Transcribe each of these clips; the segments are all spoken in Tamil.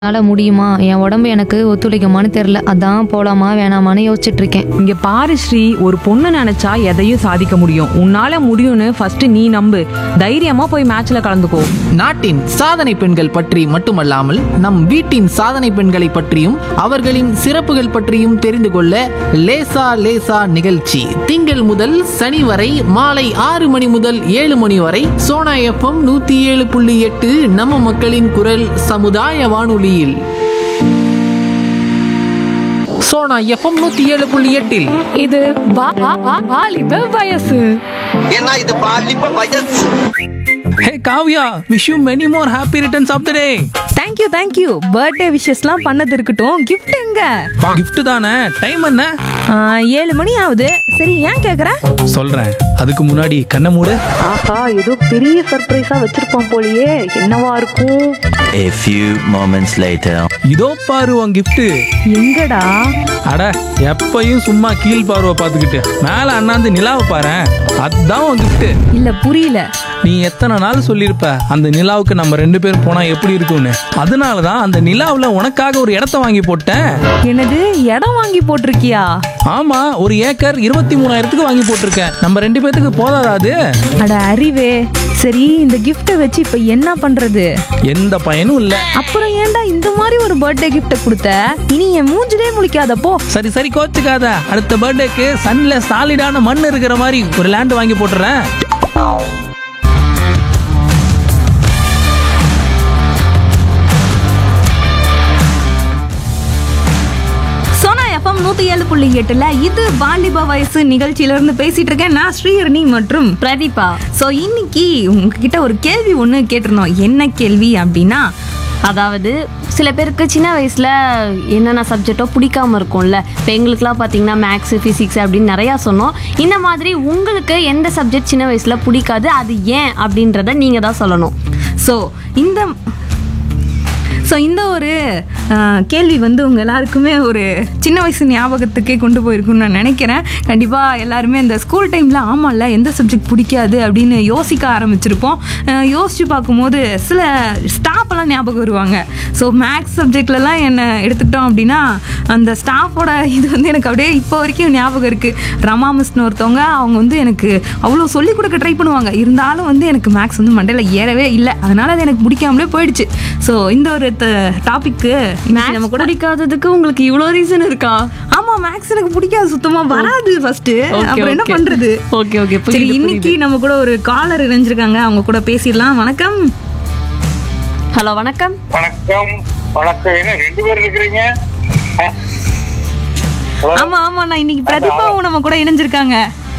என்னால் முடியுமா என் உடம்பு எனக்கு ஒத்துழைக்குமான்னு தெரில அதான் போலாமா வேணாமான்னு யோசிச்சுட்டு இருக்கேன் இங்க பாரு ஸ்ரீ ஒரு பொண்ணு நினைச்சா எதையும் சாதிக்க முடியும் உன்னால முடியும்னு ஃபர்ஸ்ட் நீ நம்பு தைரியமா போய் மேட்ச்ல கலந்துக்கோ நாட்டின் சாதனை பெண்கள் பற்றி மட்டுமல்லாமல் நம் வீட்டின் சாதனை பெண்களை பற்றியும் அவர்களின் சிறப்புகள் பற்றியும் தெரிந்து கொள்ள லேசா லேசா நிகழ்ச்சி திங்கள் முதல் சனி வரை மாலை ஆறு மணி முதல் ஏழு மணி வரை சோனா எஃப்எம் நூத்தி ஏழு புள்ளி எட்டு நம்ம மக்களின் குரல் சமுதாய வானொலியில் சோனா எஃப்எம் நூத்தி ஏழு புள்ளி எட்டில் இது வாலிப வயசு ஏன்னா இது பாலிப்ப வயசு hey Kavya wish you many more happy returns of the day thank you thank you birthday விஷஸ்லாம் பண்ணது இருக்கட்டும் gift எங்க gift தானே டைம் என்ன ஆ, ஏழு மணி ஆகுது சரி ஏன் கேக்குற சொல்றேன் அதுக்கு முன்னாடி கண்ணை மூடு ஆஹா ஏதோ பெரிய சர்ப்ரைஸா வச்சிருப்பான் போலயே என்னவா இருக்கும் A few moments later. இதோ பாரு உன் gift எங்கடா அட எப்பயும் சும்மா கீழ் பார்வை பார்த்துக்கிட்டு மேல அண்ணாந்து நிலாவை பாரு அதான் உன் gift இல்ல புரியல நீ எத்தனை நாள் சொல்லியிருப்ப அந்த நிலாவுக்கு நம்ம ரெண்டு பேரும் போனா எப்படி இருக்கும்னு அதனால தான் அந்த நிலாவுல உனக்காக ஒரு இடத்த வாங்கி போட்டேன் என்னது இடம் வாங்கி போட்டிருக்கியா ஆமா ஒரு ஏக்கர் இருபத்தி மூணாயிரத்துக்கு வாங்கி போட்டிருக்கேன் நம்ம ரெண்டு பேத்துக்கு போதாதா அது அட அறிவே சரி இந்த கிஃப்ட்டை வச்சு இப்ப என்ன பண்றது எந்த பயனும் இல்ல அப்புறம் ஏன்டா இந்த மாதிரி ஒரு பர்த்டே கிஃப்ட்டை கொடுத்த இனி என் மூஞ்சிலே முழிக்காத போ சரி சரி கோச்சுக்காத அடுத்த பர்த்டேக்கு சன்ல சாலிடான மண் இருக்கிற மாதிரி ஒரு லேண்ட் வாங்கி போட்டுறேன் சோனா எஃப்எம் நூத்தி ஏழு புள்ளி எட்டுல இது வாலிப வயசு நிகழ்ச்சியில இருந்து பேசிட்டு இருக்கேன் நான் ஸ்ரீஹரணி மற்றும் பிரதீபா சோ இன்னைக்கு உங்ககிட்ட ஒரு கேள்வி ஒண்ணு கேட்டிருந்தோம் என்ன கேள்வி அப்படின்னா அதாவது சில பேருக்கு சின்ன வயசில் என்னென்ன சப்ஜெக்டோ பிடிக்காம இருக்கும்ல இப்போ எங்களுக்குலாம் பார்த்தீங்கன்னா மேக்ஸு ஃபிசிக்ஸ் அப்படின்னு நிறையா சொன்னோம் இந்த மாதிரி உங்களுக்கு எந்த சப்ஜெக்ட் சின்ன வயசில் பிடிக்காது அது ஏன் அப்படின்றத நீங்கள் தான் சொல்லணும் ஸோ இந்த ஸோ இந்த ஒரு அஹ், கேள்வி வந்து உங்கள் எல்லாருக்குமே ஒரு சின்ன வயசு ஞாபகத்துக்கே கொண்டு போயிருக்கும்னு நான் நினைக்கிறேன் கண்டிப்பாக எல்லாருமே இந்த ஸ்கூல் டைமில் ஆமாம்ல எந்த சப்ஜெக்ட் பிடிக்காது அப்படின்னு யோசிக்க ஆரம்பிச்சிருப்போம் அஹ், யோசிச்சு பார்க்கும்போது சில ஸ்டாஃபெல்லாம் ஞாபகம் வருவாங்க ஸோ மேக்ஸ் சப்ஜெக்ட்லலாம் என்ன எடுத்துக்கிட்டோம் அப்படின்னா அந்த ஸ்டாஃபோட இது வந்து எனக்கு அப்படியே இப்போ வரைக்கும் ஞாபகம் இருக்குது ரமா மிஸ்னு ஒருத்தவங்க அவங்க வந்து எனக்கு அவ்வளோ சொல்லிக் கொடுக்க ட்ரை பண்ணுவாங்க இருந்தாலும் வந்து எனக்கு மேக்ஸ் வந்து மண்டையில் ஏறவே இல்லை அதனால அது எனக்கு பிடிக்காமலே போயிடுச்சு ஸோ இந்த ஒரு டாபிக்கு நம்ம மேக்ஸ் கூட பிடிக்காததுக்கு உங்களுக்கு இவ்வளோ ரீசன் இருக்கா ஆமா மேக்ஸ் எனக்கு பிடிக்காது சுத்தமா வராது ஃபர்ஸ்ட் அப்புறம் என்ன okay. பண்றது ஓகே ஓகே சரி புரியுது இன்னைக்கு நம்ம கூட ஒரு காலர் இணைஞ்சிருக்காங்க அவங்க கூட பேசிடலாம் வணக்கம் ஹலோ வணக்கம் வணக்கம் வணக்கம் என்ன ரெண்டு பேர் இருக்கிறீங்க அஹ். ஆமா ஆமா நான் இன்னைக்கு பிரதீபாவும் நம்ம கூட இணைஞ்சிருக்காங்க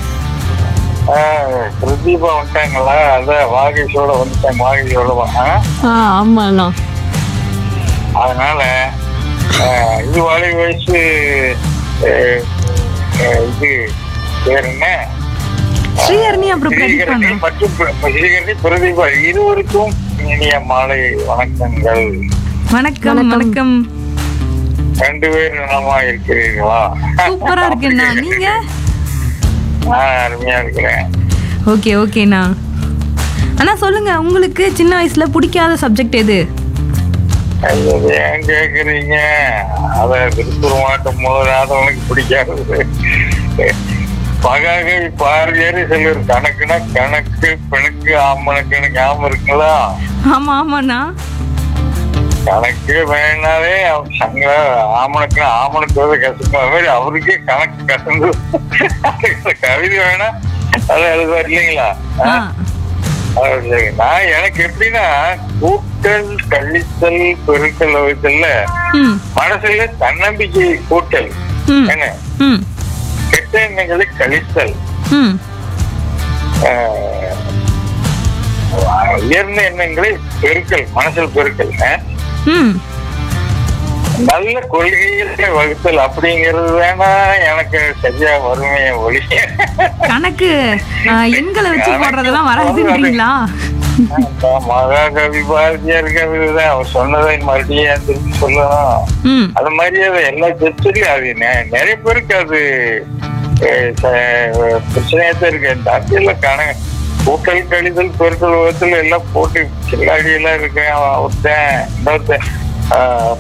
அஹ், பிரதீபா வந்துட்டாங்களா அதான் வாகேஷோட வந்துட்டாங்க வாகேஷோட வா- அஹ். ஆ ஆமாண்ணா அதனால அஹ், இது வாழை வயசு அஹ், அஹ், இது பேர் என்ன ஸ்ரீஹரணி அப்புறம் பிரதீபா ஸ்ரீகரணி மற்றும் பிர- ஸ்ரீகரணி பிரதீபா இருவருக்கும் இனிய மாலை வணக்கங்கள் வணக்கம் வணக்கம் ரெண்டு பேர் நலமா இருக்கிறீர்களா சூப்பரா இருக்குண்ணா நீங்க நான் அருமையா இருக்கிறேன் ஓகே ஓகேண்ணா அண்ணா சொல்லுங்க உங்களுக்கு சின்ன வயசுல பிடிக்காத சப்ஜெக்ட் எது ஐயோ, ஏன் கேக்குறீங்க அத திருப்பூர் மாவட்டம் முதலாதவனுக்கு பிடிக்காது பகாகை பாரதியார் சிலர் கணக்குனா கணக்கு பெணுக்கு ஆமணக்குன்னு ஞாபகம் இருக்குங்களா ஆமா ஆமாண்ணா கணக்கு வேணாலே அவர் சங்க ஆமணக்குனா ஆமணக்கு வந்து கசப்பா மாதிரி அவருக்கே கணக்கு கசந்து அதுக்கு கவிதை வேணா அதை எழுதுவார் இல்லைங்களா ஆ அது சரி. நான் எனக்கு எப்படின்னா கூட்டல் கழித்தல் பெருக்கல் வகுத்தல்ல ம் மனசுல தன்னம்பிக்கை கூட்டல் ம் என்ன ம் கெட்ட எண்ணங்களை கழித்தல் ம் ஆஹ், உயர்ந்த எண்ணங்களை பெருக்கல் மனசில் பெருக்கல் ஆஹ். ம் நல்ல கொள்கைகளை வகுத்தல் அப்படிங்கிறது வேணா எனக்கு சரியா வருமே ஒளி கணக்கு ஆ, எண்களை வச்சு போடுறதெல்லாம் வராதுன்றீங்களா அந்த மகாகவி பாரதியார் கவிதை தான் அவர் சொன்னதை மறுபடியும் திருப்பி சொல்லணும் ம் அது மாதிரி அது எல்லா சர்ச்சையும் அது நெ- நிறைய பேருக்கு அது அஹ், ச- பிரச்சனையா தான் இருக்கு இந்த அரசியல்ல கண கூட்டல் கழிதல் பெருக்கல் விதத்துல எல்லாம் போட்டு கில்லாடி எல்லாம் இருக்கேன் ஒருத்தன் இன்னொருத்தன் ஆஹ்,